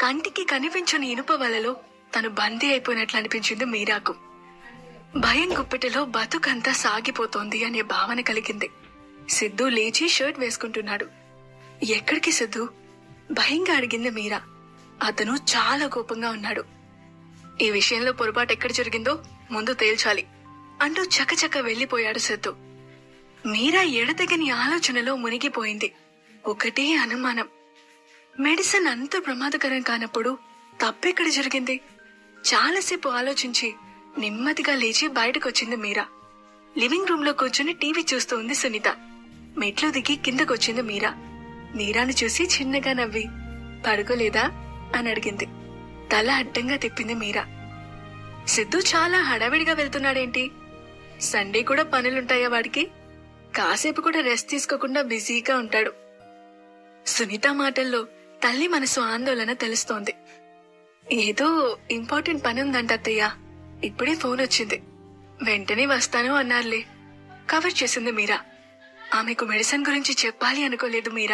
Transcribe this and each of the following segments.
కంటికి కనిపించని ఇనుప వలలో తను బందీ అయిపోయినట్లు అనిపించింది మీరాకు భయం గుప్పెటలో బతుకంతా సాగిపోతోంది అనే భావన కలిగింది సిద్ధు లేచి షర్ట్ వేసుకుంటున్నాడు ఎక్కడికి సిద్ధు భయంగా అడిగింది మీరా అతను చాలా కోపంగా ఉన్నాడు ఈ విషయంలో పొరపాటు ఎక్కడ జరిగిందో ముందు తేల్చాలి అంటూ చకచక వెళ్లిపోయాడు సిద్ధు మీరా ఎడతెగని ఆలోచనలో మునిగిపోయింది ఒకటే అనుమానం మెడిసిన్ అంత ప్రమాదకరం కానప్పుడు తప్పెక్కడ జరిగింది చాలాసేపు ఆలోచించి నెమ్మదిగా లేచి బయటకొచ్చింది మీరా లివింగ్ రూమ్ లో కూర్చుని టీవీ చూస్తూ ఉంది సునీత మెట్లు దిగి కిందకొచ్చింది మీరా మీరాను చూసి చిన్నగా నవ్వి పడుకోలేదా అని అడిగింది తల అడ్డంగా తిప్పింది మీరా సిద్ధు చాలా హడావిడిగా వెళ్తున్నాడేంటి సండే కూడా పనులుంటాయా వాడికి కాసేపు కూడా రెస్ట్ తీసుకోకుండా బిజీగా ఉంటాడు సునీత మాటల్లో తల్లి మనసు ఆందోళన తెలుస్తోంది ఏదో ఇంపార్టెంట్ పని ఉందంట అత్తయ్య ఇప్పుడే ఫోన్ వచ్చింది వెంటనే వస్తాను అన్నారులే కవర్ చేసింది మీరా ఆమెకు మెడిసిన్ గురించి చెప్పాలి అనుకోలేదు మీరా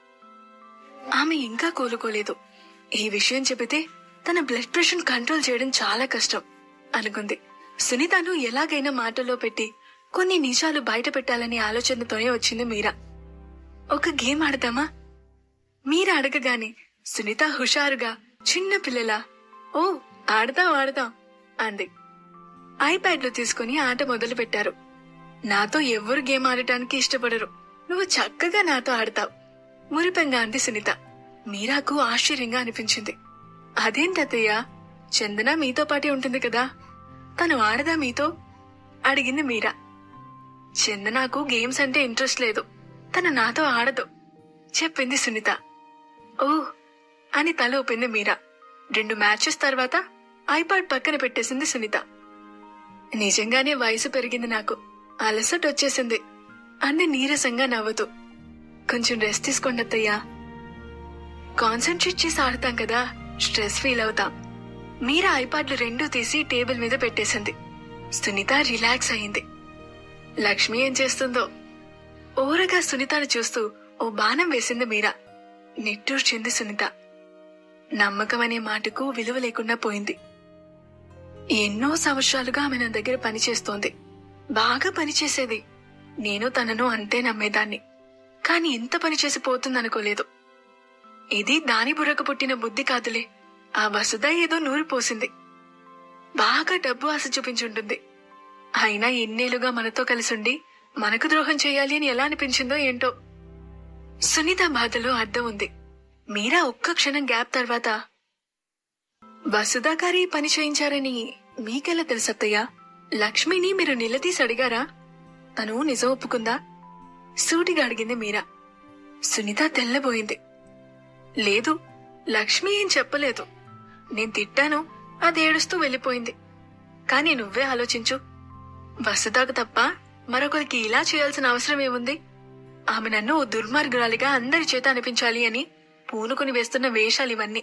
ఆమె ఇంకా కోలుకోలేదు ఈ విషయం చెబితే తన బ్లడ్ ప్రెషర్ కంట్రోల్ చేయడం చాలా కష్టం అనుకుంది సునీతను ఎలాగైనా మాటల్లో పెట్టి కొన్ని నిజాలు బయట పెట్టాలనే ఆలోచనతోనే వచ్చింది మీరా ఒక గేమ్ ఆడదామా మీరా అడగగానే సునీత హుషారుగా చిన్న పిల్లలా ఓ ఆడదాం ఆడదాం అంది ఐప్యాడ్ లో తీసుకుని ఆట మొదలు పెట్టారు నాతో ఎవ్వరు గేమ్ ఆడటానికి ఇష్టపడరు నువ్వు చక్కగా నాతో ఆడతావు మురిపెంగా అంది సునీత మీరాకు ఆశ్చర్యంగా అనిపించింది అదేంటత్తయ్య చందన మీతో పాటే ఉంటుంది కదా తను ఆడదా మీతో అడిగింది మీరా చందనకు గేమ్స్ అంటే ఇంట్రెస్ట్ లేదు తను నాతో ఆడదు చెప్పింది సునీత ఓ అని తల ఊపింది మీరా రెండు మ్యాచెస్ తర్వాత ఐపాడ్ పక్కన పెట్టేసింది సునీత నిజంగానే వయసు పెరిగింది నాకు అలసట వచ్చేసింది అంది నీరసంగా నవ్వుతూ కొంచెం రెస్ట్ తీసుకోండి అత్తయ్యా కాన్సన్ట్రేట్ చేసి ఆడతాం కదా స్ట్రెస్ ఫీల్ అవుతాం మీరా ఐపాడ్లు రెండూ తీసి టేబుల్ మీద పెట్టేసింది సునీత రిలాక్స్ అయింది లక్ష్మి ఏం చేస్తుందో ఓరగా సునీతను చూస్తూ ఓ బాణం వేసింది మీరా నిట్టూర్చింది సునీత నమ్మకం అనే మాటకు విలువ లేకుండా పోయింది ఎన్నో సంవత్సరాలుగా ఆమె నా దగ్గర పనిచేస్తోంది బాగా పనిచేసేది నేను తనను అంతే నమ్మేదాన్ని కాని ఇంత పని చేసి పోతుందనుకోలేదు ఇది దాని బుర్రకు పుట్టిన బుద్ధి కాదులే ఆ వసుధ ఏదో నూరు పోసింది బాగా డబ్బు ఆశ చూపించుంటుంది అయినా ఎన్నేళ్లుగా మనతో కలిసుండి మనకు ద్రోహం చేయాలి అని ఎలా అనిపించిందో ఏంటో సునీత బాధలో అర్థం ఉంది మీరా ఒక్క క్షణం గ్యాప్ తర్వాత వసుధా గారి ఈ పని చేయించారని మీకెలా తెలుసత్తయ్యా లక్ష్మిని మీరు నిలదీసి అడిగారా తను నిజం ఒప్పుకుందా సూటిగా అడిగింది మీరా సునీత తెల్లబోయింది లేదు లక్ష్మి ఏం చెప్పలేదు నేను తిట్టాను అది ఏడుస్తూ వెళ్ళిపోయింది కానీ నువ్వే ఆలోచించు వసుదాకు తప్ప మరొకరికి ఇలా చేయాల్సిన అవసరం ఏముంది ఆమె నన్ను ఓ దుర్మార్గురాలిగా అందరి చేత అనిపించాలి అని పూనుకుని వేస్తున్న వేషాలు ఇవన్నీ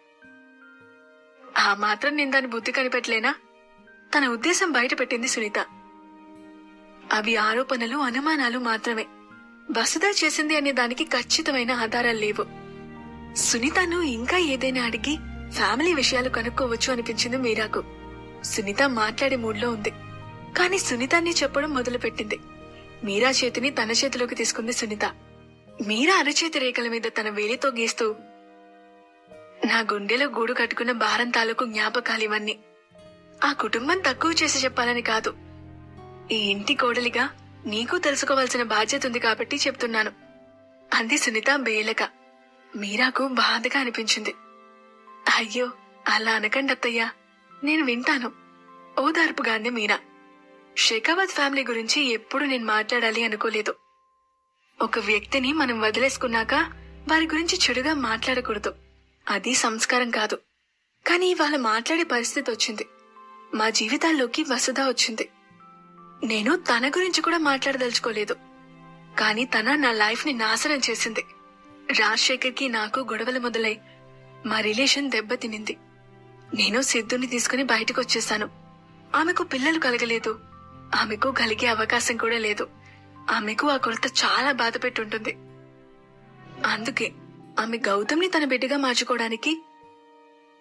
ఆ మాత్రం నేను దాని బుద్ధి కనిపెట్టలేనా తన ఉద్దేశం బయట పెట్టింది సునీత అవి ఆరోపణలు అనుమానాలు మాత్రమే వసుదా చేసింది అనే దానికి ఖచ్చితమైన ఆధారాలు లేవు సునీతను ఇంకా ఏదైనా అడిగి ఫ్యామిలీ విషయాలు కనుక్కోవచ్చు అనిపించింది మీరాకు సునీత మాట్లాడే మూడ్లో ఉంది కానీ సునీతాన్ని చెప్పడం మొదలుపెట్టింది మీరా చేతిని తన చేతిలోకి తీసుకుంది సునీత మీరా అరచేతి రేఖల మీద తన వేలితో గీస్తూ నా గుండెలో గూడు కట్టుకున్న భారం తాలూకు జ్ఞాపకాలు ఇవన్నీ ఆ కుటుంబం తక్కువ చేసి చెప్పాలని కాదు ఈ ఇంటి కోడలిగా నీకు తెలుసుకోవాల్సిన బాధ్యత ఉంది కాబట్టి చెప్తున్నాను అంది సునీత బేలక మీరాకు బాధగా అనిపించింది అయ్యో అలా అనకండి అత్తయ్యా నేను వింటాను ఓదార్పుగా అంది మీరా షెకావత్ ఫ్యామిలీ గురించి ఎప్పుడు నేను మాట్లాడాలి అనుకోలేదు ఒక వ్యక్తిని మనం వదిలేసుకున్నాక వారి గురించి చెడుగా మాట్లాడకూడదు అది సంస్కారం కాదు కానీ ఇవాళ మాట్లాడే పరిస్థితి వచ్చింది మా జీవితాల్లోకి వసుధ వచ్చింది నేను తన గురించి కూడా మాట్లాడదలుచుకోలేదు కానీ తన నా లైఫ్ ని నాశనం చేసింది రాజశేఖర్ కి నాకు గొడవలు మొదలై మా రిలేషన్ దెబ్బతినింది నేను సిద్ధుని తీసుకుని బయటకు వచ్చేసాను ఆమెకు పిల్లలు కలగలేదు ఆమెకు కలిగే అవకాశం కూడా లేదు ఆమెకు ఆ కొరత చాలా బాధ పెట్టుంటుంది అందుకే ఆమె గౌతమ్ని తన బిడ్డగా మార్చుకోవడానికి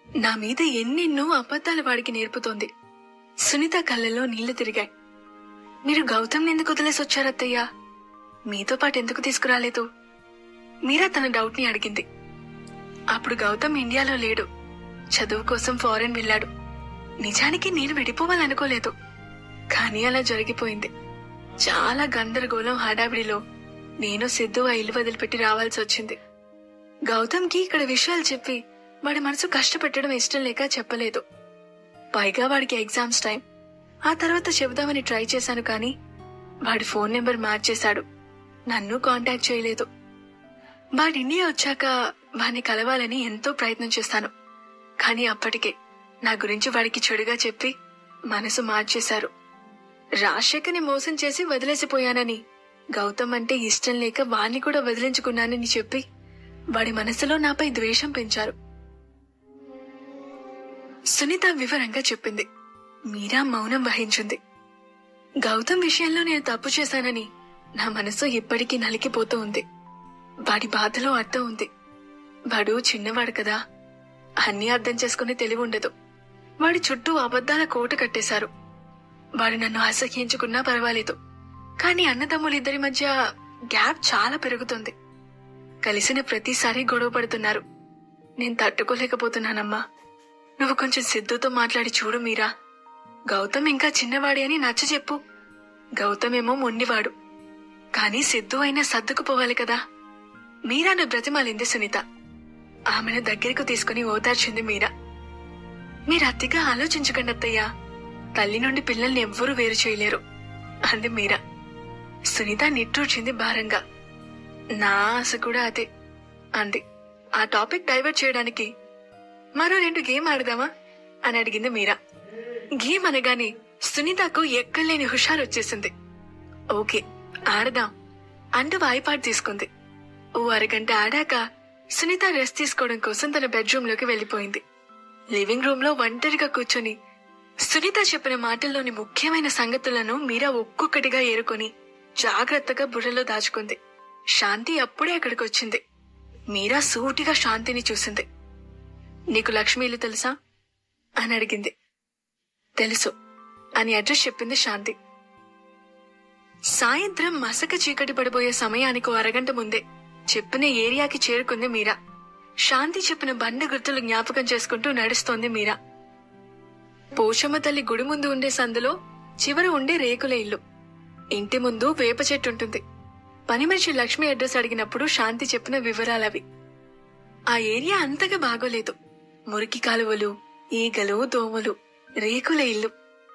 నా మీద ఎన్నెన్నో అబద్ధాలు వాడికి నేర్పుతోంది సునీత కళ్ళల్లో నీళ్లు తిరిగాయి మీరు గౌతమ్ ఎందుకు వదిలేసి వచ్చారత్తయ్యా మీతో పాటు ఎందుకు తీసుకురాలేదు మీరా తన డౌట్ ని అడిగింది అప్పుడు గౌతమ్ ఇండియాలో లేడు చదువు కోసం ఫారెన్ వెళ్ళాడు నిజానికి నేను విడిపోవాలనుకోలేదు కానీ అలా జరిగిపోయింది చాలా గందరగోళం హడావిడిలో నేను సిద్ధు ఆ ఇల్లు వదిలిపెట్టి రావాల్సి వచ్చింది గౌతమ్కి ఇక్కడ విషయాలు చెప్పి వాడి మనసు కష్టపెట్టడం ఇష్టం లేక చెప్పలేదు పైగా వాడికి ఎగ్జామ్స్ టైం ఆ తర్వాత చెబుదామని ట్రై చేశాను కానీ వాడి ఫోన్ నెంబర్ మార్చేశాడు నన్ను కాంటాక్ట్ చేయలేదు వాడి ఇండియా వచ్చాక వాడిని కలవాలని ఎంతో ప్రయత్నం చేశాను కానీ అప్పటికే నా గురించి వాడికి చెడుగా చెప్పి మనసు మార్చేశారు రాజశేఖర్ని మోసం చేసి వదిలేసిపోయానని గౌతమ్ అంటే ఇష్టం లేక వాణ్ణి కూడా వదిలించుకున్నానని చెప్పి వాడి మనసులో నాపై ద్వేషం పెంచారు సునీత వివరంగా చెప్పింది మీరా మౌనం వహించింది గౌతమ్ విషయంలో నేను తప్పు చేశానని నా మనసు ఇప్పటికీ నలిగిపోతూ ఉంది వాడి బాధలో అర్థం ఉంది వాడు చిన్నవాడు కదా అన్నీ అర్థం చేసుకునే తెలివి ఉండదు వాడి చుట్టూ అబద్ధాల కోట కట్టేశారు వాడు నన్ను అసహ్యించుకున్నా పర్వాలేదు కానీ అన్నదమ్ములిద్దరి మధ్య గ్యాప్ చాలా పెరుగుతుంది కలిసిన ప్రతిసారి గొడవ పడుతున్నారు నేను తట్టుకోలేకపోతున్నానమ్మా నువ్వు కొంచెం సిద్ధుతో మాట్లాడి చూడు మీరా గౌతమ్ ఇంకా చిన్నవాడి అని నచ్చ చెప్పు గౌతమ్ ఏమో మొండివాడు కానీ సిద్ధు అయినా సర్దుకుపోవాలి కదా మీరాను బ్రతిమాలింది సునీత ఆమెను దగ్గరకు తీసుకుని ఓదార్చింది మీరా మీరు అతిగా ఆలోచించకండి అత్తయ్యా తల్లి నుండి పిల్లల్ని ఎవ్వరూ వేరు చేయలేరు అంది మీరా సునీత నిట్టూర్చింది భారంగా నా ఆశ కూడా అదే అంది ఆ టాపిక్ డైవర్ట్ చేయడానికి మరో రెండు గేమ్ ఆడదామా అని అడిగింది మీరా గేమ్ అనగానే సునీతకు ఎక్కలేని హుషారు వచ్చేసింది ఓకే ఆడదాం అంటూ వాయిపాటు తీసుకుంది ఓ అరగంట ఆడాక సునీత రెస్ట్ తీసుకోవడం కోసం తన బెడ్రూమ్ లోకి వెళ్లిపోయింది లివింగ్ రూమ్ లో ఒంటరిగా కూర్చొని సునీత చెప్పిన మాటల్లోని ముఖ్యమైన సంగతులను మీరా ఒక్కొక్కటిగా ఏరుకొని జాగ్రత్తగా బుర్రలో దాచుకుంది శాంతి అప్పుడే అక్కడికి వచ్చింది మీరా సూటిగా శాంతిని చూసింది నీకు లక్ష్మి ఇల్లు తెలుసా అని అడిగింది తెలుసు అని అడ్రస్ చెప్పింది శాంతి సాయంత్రం మసక చీకటి పడిపోయే సమయానికి ఓ అరగంట ముందే చెప్పిన ఏరియాకి చేరుకుంది మీరా శాంతి చెప్పిన బండ గుర్తులు జ్ఞాపకం చేసుకుంటూ నడుస్తోంది మీరా పోషమ్మ తల్లి గుడి ముందు ఉండే సందులో చివర ఉండే రేకుల ఇల్లు ఇంటి ముందు వేప చెట్టు ఉంటుంది పని మనిషి లక్ష్మి అడ్రస్ అడిగినప్పుడు శాంతి చెప్పిన వివరాలవి ఆ ఏరియా అంతగా బాగోలేదు మురికి కాలువలు ఈగలు దోమలు రేకుల ఇల్లు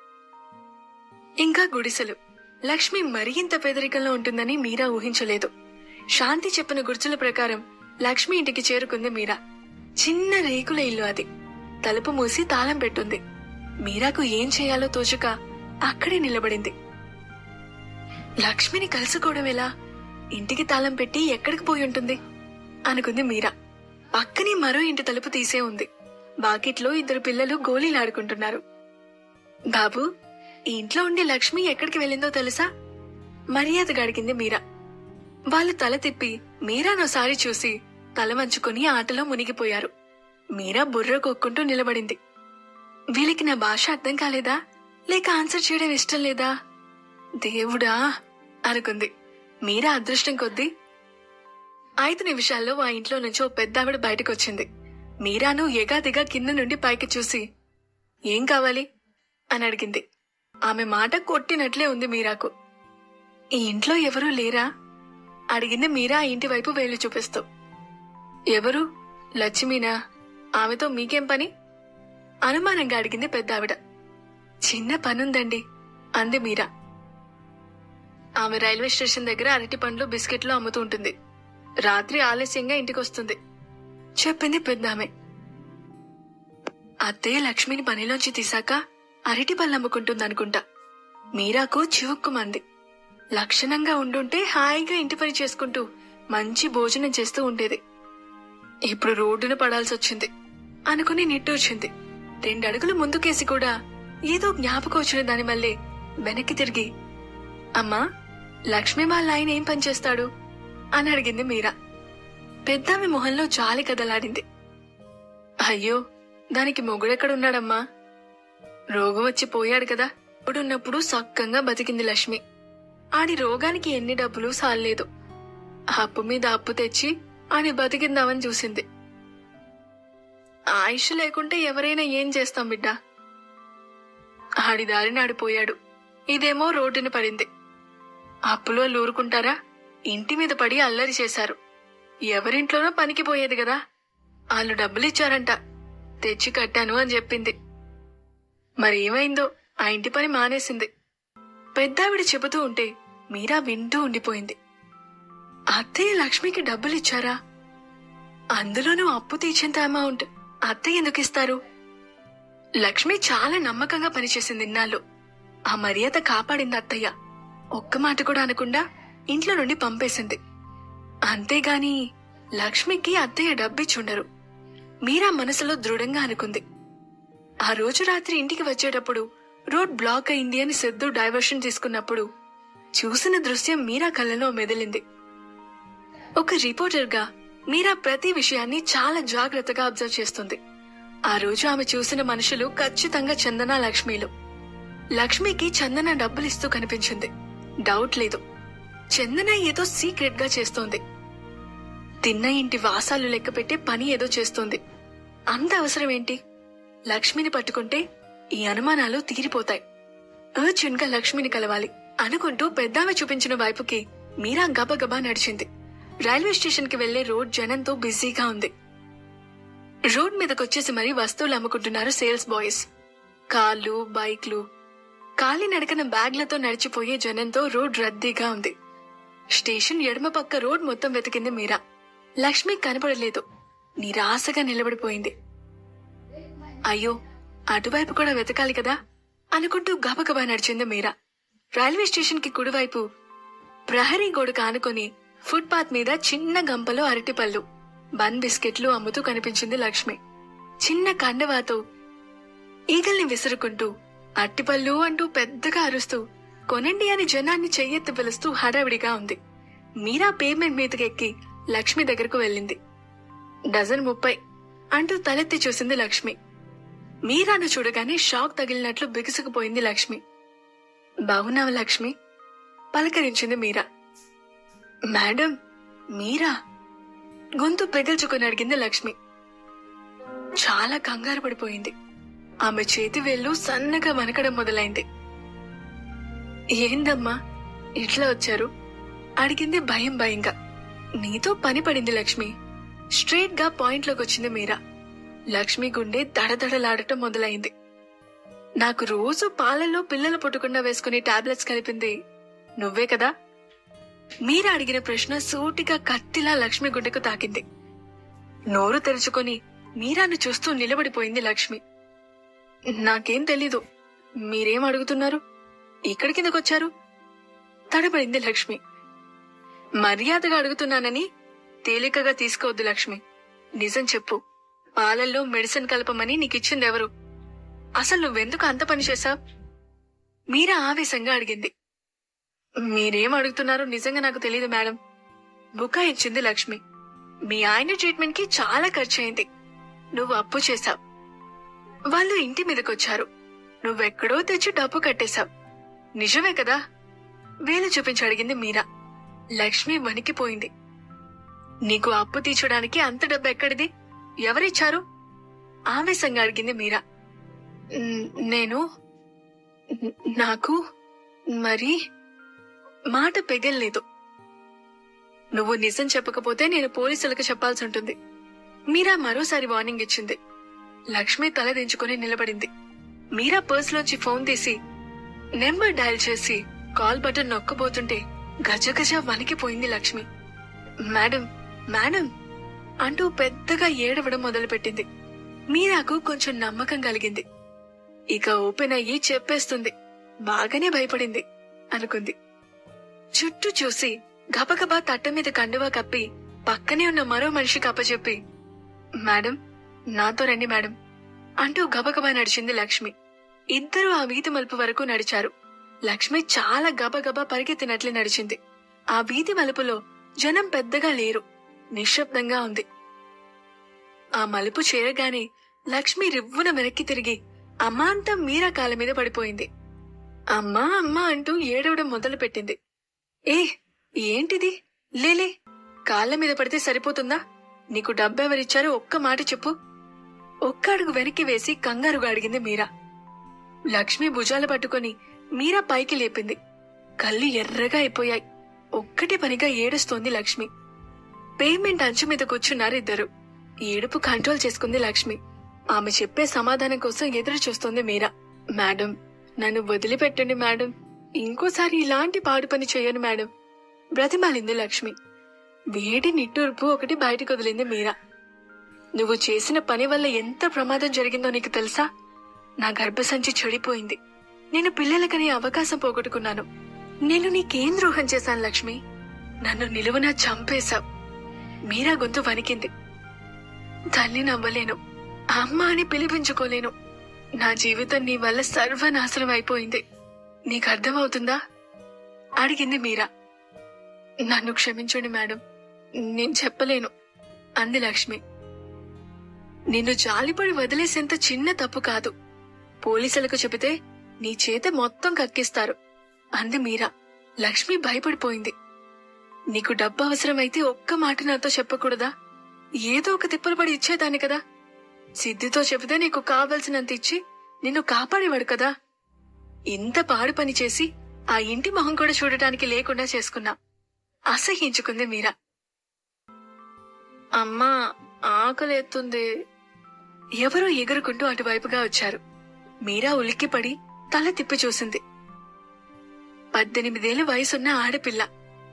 ఇంకా గుడిసెలు లక్ష్మి మరీ ఇంత పేదరికంలో ఉంటుందని మీరా ఊహించలేదు శాంతి చెప్పిన గుర్తుల ప్రకారం లక్ష్మి ఇంటికి చేరుకుంది మీరా చిన్న రేకుల ఇల్లు అది తలుపు మూసి తాళం పెట్టుంది మీరాకు ఏం చేయాలో తోచక అక్కడే నిలబడింది లక్ష్మిని కలుసుకోవడం ఎలా ఇంటికి తాళం పెట్టి ఎక్కడికి పోయి ఉంటుంది అనుకుంది మీరా పక్కనే మరో ఇంటి తలుపు తీసే ఉంది బాకెట్లో ఇద్దరు పిల్లలు గోళీలాడుకుంటున్నారు బాబు ఈ ఇంట్లో ఉండే లక్ష్మి ఎక్కడికి వెళ్ళిందో తెలుసా మర్యాదగా అడిగింది మీరా వాళ్ళు తల తిప్పి మీరానోసారి చూసి తల వంచుకొని ఆటలో మునిగిపోయారు మీరా బుర్ర కొక్కుంటూ నిలబడింది వీళ్ళకి నా భాష అర్థం కాలేదా లేక ఆన్సర్ చేయడం ఇష్టం లేదా దేవుడా అనుకుంది మీరా అదృష్టం కొద్దీ ఐదు నిమిషాల్లో ఆ ఇంట్లో నుంచి ఓ పెద్ద ఆవిడ బయటకు వచ్చింది మీరాను ఎగాదిగా కింద నుండి పైకి చూసి ఏం కావాలి అని అడిగింది ఆమె మాట కొట్టినట్లే ఉంది మీరాకు ఈ ఇంట్లో ఎవరూ లేరా అడిగింది మీరా ఆ ఇంటి వైపు వేలు చూపిస్తూ ఎవరు లక్ష్మీనా ఆమెతో మీకేం పని అనుమానంగా అడిగింది పెద్ద ఆవిడ చిన్న పనుందండి అంది మీరా ఆమె రైల్వే స్టేషన్ దగ్గర అరటి పండ్లు బిస్కెట్లు అమ్ముతూ ఉంటుంది రాత్రి ఆలస్యంగా ఇంటికి వస్తుంది చెప్పింది పెద్దామె అత్తయ్య లక్ష్మిని పనిలోంచి తీసాక అరటి పళ్ళు అమ్ముకుంటుందనుకుంటా మీరాకు చివుక్కుమంది లక్షణంగా ఉండుంటే హాయిగా ఇంటి పని చేసుకుంటూ మంచి భోజనం చేస్తూ ఉండేది ఇప్పుడు రోడ్డున పడాల్సి వచ్చింది అనుకుని నిట్టూర్చింది రెండు అడుగులు ముందుకేసి కూడా ఏదో జ్ఞాపకం వచ్చిన దాని మళ్ళీ వెనక్కి తిరిగి అమ్మా లక్ష్మి వాళ్ళ ఆయన ఏం పని చేస్తాడు అని అడిగింది మీరా పెద్దామె మొహంలో జాలి కదలాడింది అయ్యో దానికి మొగుడెక్కడున్నాడమ్మా రోగం వచ్చి పోయాడు కదా ఇప్పుడున్నప్పుడు సక్కంగా బతికింది లక్ష్మి ఆడి రోగానికి ఎన్ని డబ్బులు సాల్లేదు అప్పు మీద అప్పు తెచ్చి ఆడి బతికిందామని చూసింది ఆయుష్ లేకుంటే ఎవరైనా ఏం చేస్తాం బిడ్డ ఆడి దారిని ఆడిపోయాడు ఇదేమో రోడ్డున పడింది అప్పులో లూరుకుంటారా ఇంటి మీద పడి అల్లరి చేశారు ఎవరింట్లోనో పనికి పోయేది కదా వాళ్ళు డబ్బులు ఇచ్చారంట తెచ్చి కట్టాను అని చెప్పింది మరి ఏమైందో ఆ ఇంటి పని మానేసింది పెద్దావిడ చెబుతూ ఉంటే మీరా వింటూ ఉండిపోయింది అత్తయ్య లక్ష్మికి డబ్బులు ఇచ్చారా అందులోనూ అప్పు తీర్చేంత అమౌంట్ అత్తయ్య ఎందుకు ఇస్తారు లక్ష్మి చాలా నమ్మకంగా పనిచేసింది ఇన్నాళ్ళు ఆ మర్యాద కాపాడింది అత్తయ్య ఒక్క మాట కూడా అనకుండా ఇంట్లో నుండి పంపేసింది అంతేగాని లక్ష్మికి అత్తయ్య డబ్బిచ్చుండరు మీరా మనసులో దృఢంగా అనుకుంది ఆ రోజు రాత్రి ఇంటికి వచ్చేటప్పుడు రోడ్ బ్లాక్ అయింది అని సిద్ధు డైవర్షన్ తీసుకున్నప్పుడు చూసిన దృశ్యం మీరా కళ్ళలో మెదిలింది ఒక రిపోర్టర్ గా మీరా ప్రతి విషయాన్ని చాలా జాగ్రత్తగా అబ్జర్వ్ చేస్తుంది ఆ రోజు ఆమె చూసిన మనుషులు ఖచ్చితంగా చందన లక్ష్మిలు లక్ష్మికి చందన డబ్బులిస్తూ కనిపించింది డౌట్ లేదు చందన ఏదో సీక్రెట్ గా చేస్తోంది తిన్న ఇంటి వాసాలు లెక్క పెట్టి పని ఏదో చేస్తోంది అంత అవసరం ఏంటి లక్ష్మిని పట్టుకుంటే ఈ అనుమానాలు తీరిపోతాయి అర్జున్ గా లక్ష్మిని కలవాలి అనుకుంటూ పెద్దామె చూపించిన వైపుకి మీరా గబగబా నడిచింది రైల్వే స్టేషన్ కి వెళ్లే రోడ్ జనంతో బిజీగా ఉంది రోడ్ మీదకొచ్చేసి మరీ వస్తువులు అమ్ముకుంటున్నారు సేల్స్ బాయ్స్ కార్లు బైక్లు కాలి నడకన బ్యాగ్లతో నడిచిపోయే జనంతో రోడ్ రద్దీగా ఉంది స్టేషన్ ఎడమ పక్క రోడ్ మొత్తం వెతికింది మీరా లక్ష్మి కనపడలేదు నిరాశగా నిలబడిపోయింది అయ్యో అటువైపు కూడా వెతకాలి కదా అనుకుంటూ గబగబా నడిచింది మీరా రైల్వే స్టేషన్ కి కుడివైపు ప్రహరీ గోడకు ఆనుకొని ఫుట్పాత్ మీద చిన్న గంపలో అరటిపళ్ళు బన్ బిస్కెట్లు అమ్ముతూ కనిపించింది లక్ష్మి చిన్న కండవాతో ఈగల్ని విసురుకుంటూ అట్టిపళ్ళు అంటూ పెద్దగా అరుస్తూ కొనండి అని జనాన్ని చెయ్యెత్తి పిలుస్తూ హడావిడిగా ఉంది మీరా పేమెంట్ మీదకి ఎక్కి లక్ష్మి దగ్గరకు వెళ్ళింది డజన్ ముప్పై అంటూ తలెత్తి చూసింది లక్ష్మి మీరాను చూడగానే షాక్ తగిలినట్లు బిగుసుకుపోయింది లక్ష్మి బాగున్నావా లక్ష్మి పలకరించింది మీరా మేడం మీరా గొంతు పెగల్చుకుని అడిగింది లక్ష్మి చాలా కంగారు పడిపోయింది ఆమె చేతి వేళ్ళు సన్నగా వనకడం మొదలైంది ఏందమ్మా ఇట్లా వచ్చారు అడిగింది భయం భయంగా నీతో పని పడింది లక్ష్మి స్ట్రైట్ గా పాయింట్ లోకి వచ్చింది మీరా లక్ష్మి గుండె దడదడలాడటం మొదలైంది నాకు రోజు పాలల్లో పిల్లలు పుట్టకుండా వేసుకునే టాబ్లెట్స్ కలిపింది నువ్వే కదా మీరా అడిగిన ప్రశ్న సూటిగా కత్తిలా లక్ష్మి గుండెకు తాకింది నోరు తెరుచుకొని మీరాను చూస్తూ నిలబడిపోయింది లక్ష్మి నాకేం తెలీదు మీరేం అడుగుతున్నారు ఇక్కడి కిందకొచ్చారు తడబడింది లక్ష్మి మర్యాదగా అడుగుతున్నానని తేలికగా తీసుకోవద్దు లక్ష్మి నిజం చెప్పు పాలల్లో మెడిసిన్ కలపమని నీకిచ్చింది ఎవరు అసలు నువ్వెందుకు అంత పని చేశావు మీరా ఆవేశంగా అడిగింది మీరేం అడుగుతున్నారో నిజంగా నాకు తెలియదు మేడం బుకాయించింది లక్ష్మి మీ ఆయన ట్రీట్మెంట్ కి చాలా ఖర్చయింది నువ్వు అప్పు చేశావు వాళ్ళు ఇంటి మీదకొచ్చారు నువ్వెక్కడో తెచ్చి డబ్బు కట్టేశావు నిజమే కదా వేలు చూపించి అడిగింది మీరా లక్ష్మి వణికిపోయింది నీకు అప్పు తీర్చడానికి అంత డబ్బు ఎక్కడిది ఎవరిచ్చారు ఆవేశంగా అడిగింది మీరా "న్- నేను న- నాకు మరి మాట పెగల్లేదు నువ్వు నిజం చెప్పకపోతే నేను పోలీసులకు చెప్పాల్సి ఉంటుంది మీరా మరోసారి వార్నింగ్ ఇచ్చింది లక్ష్మి తల దించుకుని నిలబడింది మీరా పర్స్లోంచి ఫోన్ తీసి నెంబర్ డయల్ చేసి కాల్ బటన్ నొక్కబోతుంటే గజగజ వణికిపోయింది లక్ష్మి మేడం మేడం అంటూ పెద్దగా ఏడవడం మొదలుపెట్టింది మీరాకు కొంచెం నమ్మకం కలిగింది ఇక ఓపెన్ అయ్యి చెప్పేస్తుంది బాగానే భయపడింది అనుకుంది చుట్టూ చూసి గబగబా తట్ట మీద కండువా కప్పి పక్కనే ఉన్న మరో మనిషికి అప్పచెప్పి మేడం నాతో రండి మేడం అంటూ గబగబా నడిచింది లక్ష్మి ఇద్దరూ ఆ వీధి మలుపు వరకు నడిచారు లక్ష్మి చాలా గబగబా పరిగెత్తినట్లే నడిచింది ఆ వీధి మలుపులో జనం పెద్దగా లేరు నిశ్శబ్దంగా ఉంది ఆ మలుపు చేరగానే లక్ష్మి రివ్వున వెనక్కి తిరిగి అమాంతం మీరా కాళ్ళ మీద పడిపోయింది అమ్మా అమ్మా అంటూ ఏడవడం మొదలు పెట్టింది ఏ ఏంటిది లేలే కాళ్ళ మీద పడితే సరిపోతుందా నీకు డబ్బెవరిచ్చారో ఒక్క మాట చెప్పు ఒక్క అడుగు వెనక్కి వేసి కంగారుగా అడిగింది మీరా లక్ష్మి భుజాలు పట్టుకొని మీరా పైకి లేపింది కళ్ళు ఎర్రగా అయిపోయాయి ఒక్కటి పనిగా ఏడుస్తోంది లక్ష్మి పేమెంట్ అంచు మీద కూర్చున్నారు ఇద్దరు ఏడుపు కంట్రోల్ చేసుకుంది లక్ష్మి ఆమె చెప్పే సమాధానం కోసం ఎదురు చూస్తోంది మీరా మేడం నన్ను వదిలిపెట్టండి మేడం ఇంకోసారి ఇలాంటి పాడు పని చేయను మేడం బ్రతిమాలింది లక్ష్మి వేడి నిట్టూర్పు ఒకటి బయటకు వదిలింది మీరా నువ్వు చేసిన పని వల్ల ఎంత ప్రమాదం జరిగిందో నీకు తెలుసా నా గర్భసంచి చెడిపోయింది నేను పిల్లలకనే అవకాశం పోగొట్టుకున్నాను నేను నీకేం ద్రోహం చేశాను లక్ష్మి నన్ను నిలువున చంపేశావు మీరా గొంతు వణికింది తల్లి నవ్వలేను అమ్మ అని పిలిపించుకోలేను నా జీవితం నీ వల్ల సర్వనాశనం అయిపోయింది నీకు అర్థమవుతుందా అడిగింది మీరా నన్ను క్షమించండి మేడం నేను చెప్పలేను అంది లక్ష్మి నిన్ను జాలిపడి వదిలేసేంత చిన్న తప్పు కాదు పోలీసులకు చెబితే నీ చేత మొత్తం కక్కిస్తారు అంది మీరా లక్ష్మి భయపడిపోయింది నీకు డబ్బు అవసరమైతే ఒక్క మాట నాతో చెప్పకూడదా ఏదో ఒక తిప్పలు పడి ఇచ్చేదాన్ని కదా సిద్ధితో చెబితే నీకు కావలసినంత ఇచ్చి నిన్ను కాపాడేవాడు కదా ఇంత పాడు పని చేసి ఆ ఇంటి మొహం కూడా చూడటానికి లేకుండా చేసుకున్నా అసహించుకుంది మీరా అమ్మా ఆకలేస్తుంది ఎవరో ఎగురుకుంటూ అటువైపుగా వచ్చారు మీరా ఉలిక్కిపడి తల తిప్పి చూసింది పద్దెనిమిదేళ్ల వయసున్న ఆడపిల్ల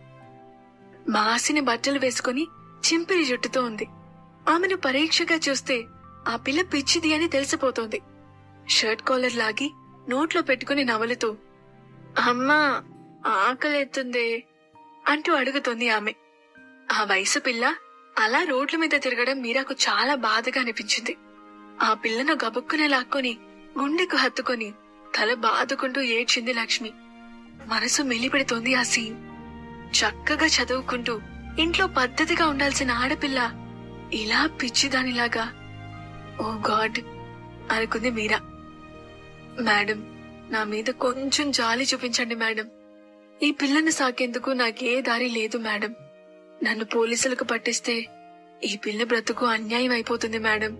మాసిన బట్టలు వేసుకుని చింపిరి జుట్టుతో ఉంది ఆమెను పరీక్షగా చూస్తే ఆ పిల్ల పిచ్చిది అని తెలిసిపోతోంది షర్ట్ కాలర్ లాగి నోట్లో పెట్టుకుని నవలుతూ అమ్మా ఆకలేస్తుంది అంటూ అడుగుతోంది ఆమె ఆ వయసు పిల్ల అలా రోడ్ల మీద తిరగడం మీరాకు చాలా బాధగా అనిపించింది ఆ పిల్లను గబుక్కునే లాక్కొని గుండెకు హత్తుకొని తల బాదుకుంటూ ఏడ్చింది లక్ష్మి మనసు మెలిపెడుతోంది ఆ సీన్ చక్కగా చదువుకుంటూ ఇంట్లో పద్ధతిగా ఉండాల్సిన ఆడపిల్ల ఇలా పిచ్చిదానిలాగా ఓ గాడ్ అనుకుంది మీరా మేడం నా మీద కొంచెం జాలి చూపించండి మేడం ఈ పిల్లను సాకేందుకు నాకే దారి లేదు మేడం నన్ను పోలీసులకు పట్టిస్తే ఈ పిల్ల బ్రతుకు అన్యాయం అయిపోతుంది మేడం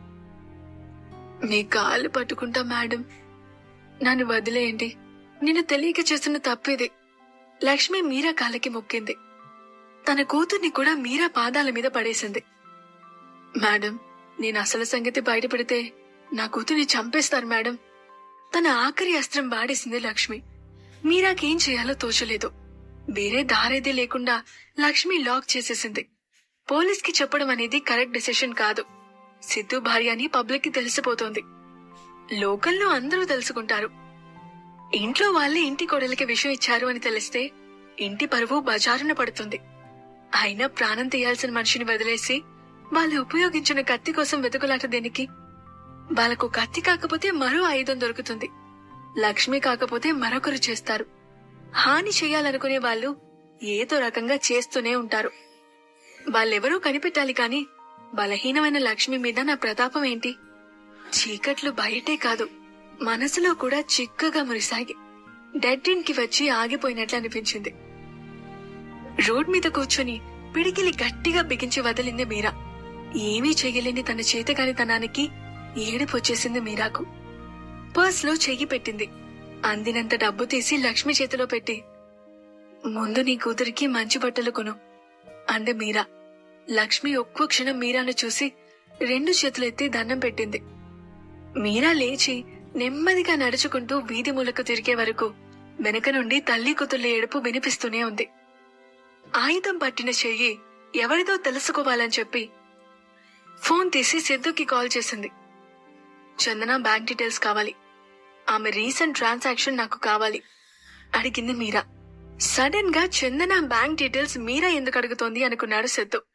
మీ కాళ్ళు పట్టుకుంటా మేడం నన్ను వదిలేయండి నేను తెలియక చేస్తున్న తప్పిది లక్ష్మి మీరా కాళ్ళకి మొక్కింది తన కూతుర్ని కూడా మీరా పాదాల మీద పడేసింది మేడం నేను అసలు సంగతి బయటపెడితే నా కూతుర్ని చంపేస్తారు మేడం తన ఆఖరి అస్త్రం వాడేసింది లక్ష్మి మీరాకేం చేయాలో తోచలేదు వేరే దారేది లేకుండా లక్ష్మి లాక్ చేసేసింది పోలీస్ కి చెప్పడం అనేది కరెక్ట్ డెసిషన్ కాదు సిద్ధు భార్య అని పబ్లిక్ కి తెలిసిపోతోంది లోకల్లో అందరూ తెలుసుకుంటారు ఇంట్లో వాళ్ళే ఇంటి కోడలికి విషయం ఇచ్చారు అని తెలిస్తే ఇంటి పరువు బజారున పడుతుంది అయినా ప్రాణం తీయాల్సిన మనిషిని వదిలేసి వాళ్ళు ఉపయోగించిన కత్తి కోసం వెతుకులాట దేనికి వాళ్ళకు కత్తి కాకపోతే మరో ఆయుధం దొరుకుతుంది లక్ష్మి కాకపోతే మరొకరు చేస్తారు హాని చేయాలనుకునే వాళ్ళు ఏదో రకంగా చేస్తూనే ఉంటారు వాళ్ళెవరూ కనిపెట్టాలి కాని బలహీనమైన లక్ష్మి మీద నా ప్రతాపం ఏంటి చీకట్లు బయటే కాదు మనసులో కూడా చిక్కగా మురిసాగి డెడ్ ఎండ్ కి వచ్చి ఆగిపోయినట్లు అనిపించింది రోడ్ మీద కూర్చొని పిడికిలి గట్టిగా బిగించి వదిలింది మీరా ఏమీ చెయ్యలేని తన చేతగానితనానికి ఏడుపు వచ్చేసింది మీరాకు పర్స్ లో చెయ్యి పెట్టింది అందినంత డబ్బు తీసి లక్ష్మి చేతిలో పెట్టి ముందు నీ కూతురికి మంచి బట్టలు కొను అంది మీరా లక్ష్మి ఒక్కో క్షణం మీరాను చూసి రెండు చేతులెత్తి దండం పెట్టింది మీరా లేచి నెమ్మదిగా నడుచుకుంటూ వీధి మూలకు తిరిగే వరకు వెనక నుండి తల్లి కూతుర్ల ఏడుపు వినిపిస్తూనే ఉంది ఆయుధం పట్టిన చెయ్యి ఎవరిదో తెలుసుకోవాలని చెప్పి ఫోన్ తీసి సిద్ధుకి కాల్ చేసింది చందన బ్యాంక్ డీటెయిల్స్ కావాలి ఆమె రీసెంట్ ట్రాన్సాక్షన్ నాకు కావాలి అడిగింది మీరా సడన్ గా చందన బ్యాంక్ డీటెయిల్స్ మీరా ఎందుకు అడుగుతోంది అనుకున్నాడు సిద్ధు